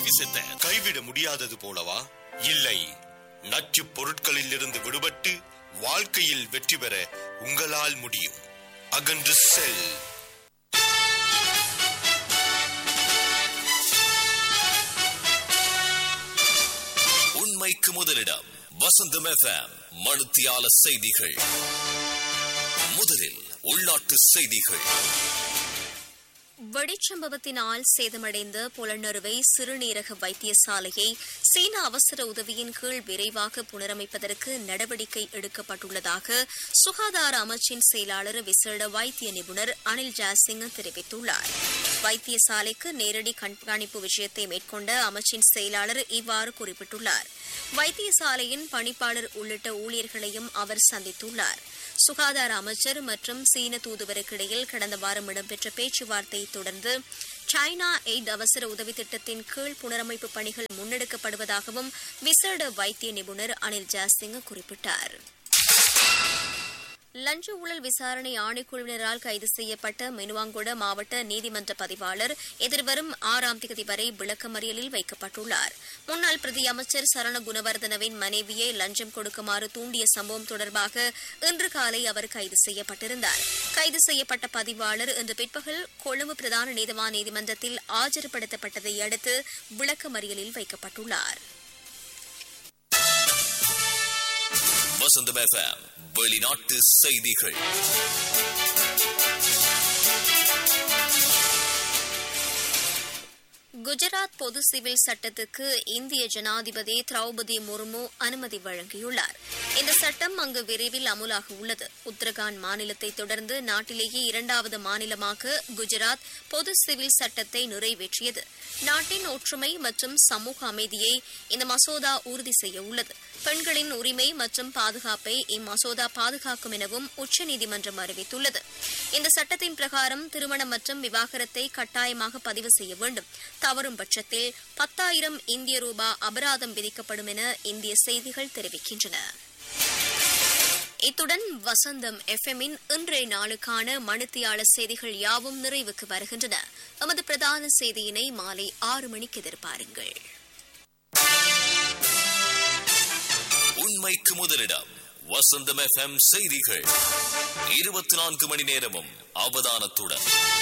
விஷத்தை கைவிட முடியாதது போலவா இல்லை நச்சு பொருட்களில் இருந்து விடுபட்டு வாழ்க்கையில் வெற்றி பெற உங்களால் முடியும் அகன்று செல் உண்மைக்கு முதலிடம் வசந்தம் எஃப்எம் மனுத்தியால செய்திகள் முதலில் உள்நாட்டு செய்திகள் வெடிச்சம்பவத்தினால் சேதமடைந்த புலனறுவை சிறுநீரக வைத்தியசாலையை சீன அவசர உதவியின் கீழ் விரைவாக புனரமைப்பதற்கு நடவடிக்கை எடுக்கப்பட்டுள்ளதாக சுகாதார அமைச்சின் செயலாளர் விசேட வைத்திய நிபுணர் அனில் ஜாசிங் தெரிவித்துள்ளார் வைத்தியசாலைக்கு நேரடி கண்காணிப்பு விஷயத்தை மேற்கொண்ட அமைச்சின் செயலாளர் இவ்வாறு குறிப்பிட்டுள்ளார் வைத்தியசாலையின் பணிப்பாளர் உள்ளிட்ட ஊழியர்களையும் அவர் சந்தித்துள்ளார் சுகாதார அமைச்சர் மற்றும் சீன தூதுவருக்கிடையில் கடந்த வாரம் இடம்பெற்ற பேச்சுவார்த்தையை தொடர்ந்து சைனா எய்ட் அவசர உதவி திட்டத்தின் கீழ் புனரமைப்பு பணிகள் முன்னெடுக்கப்படுவதாகவும் விசேட வைத்திய நிபுணர் அனில் ஜாசிங் குறிப்பிட்டார் லஞ்ச ஊழல் விசாரணை ஆணைக்குழுவினரால் கைது செய்யப்பட்ட மெனுவாங்குட மாவட்ட நீதிமன்ற பதிவாளர் எதிர்வரும் ஆறாம் தேதி வரை விளக்கமறியலில் வைக்கப்பட்டுள்ளார் முன்னாள் பிரதி அமைச்சர் சரண குணவர்தனவின் மனைவியை லஞ்சம் கொடுக்குமாறு தூண்டிய சம்பவம் தொடர்பாக இன்று காலை அவர் கைது செய்யப்பட்டிருந்தார் கைது செய்யப்பட்ட பதிவாளர் இன்று பிற்பகல் கொழும்பு பிரதான நீதவான் நீதிமன்றத்தில் ஆஜர்படுத்தப்பட்டதை அடுத்து விளக்கமறியலில் வைக்கப்பட்டுள்ளார் வசந்தம் எஃப்எம் வெளிநாட்டு செய்திகள் குஜராத் பொது சிவில் சட்டத்துக்கு இந்திய ஜனாதிபதி திரௌபதி முர்மு அனுமதி வழங்கியுள்ளார் இந்த சட்டம் அங்கு விரைவில் அமுலாக உள்ளது உத்தரகாண்ட் மாநிலத்தை தொடர்ந்து நாட்டிலேயே இரண்டாவது மாநிலமாக குஜராத் பொது சிவில் சட்டத்தை நிறைவேற்றியது நாட்டின் ஒற்றுமை மற்றும் சமூக அமைதியை இந்த மசோதா உறுதி செய்ய உள்ளது பெண்களின் உரிமை மற்றும் பாதுகாப்பை இம்மசோதா பாதுகாக்கும் எனவும் உச்சநீதிமன்றம் அறிவித்துள்ளது இந்த சட்டத்தின் பிரகாரம் திருமணம் மற்றும் விவாகரத்தை கட்டாயமாக பதிவு செய்ய வேண்டும் தவறும் பட்சத்தில் பத்தாயிரம் இந்திய ரூபாய் அபராதம் விதிக்கப்படும் என இந்திய செய்திகள் தெரிவிக்கின்றன இத்துடன் வசந்தம் எஃப்எம்மின் இன்றைய நாளுக்கான மணித்தியாள செய்திகள் யாவும் நிறைவுக்கு வருகின்றன எமது பிரதான செய்தியினை மாலை ஆறு மணிக்கு எதிர்பாருங்கள் உண்மைக்கு முதலிடம் வசந்தம் எஃப்எம் செய்திகள் இருபத்தி நான்கு மணி நேரமும் அவதானத்துடன்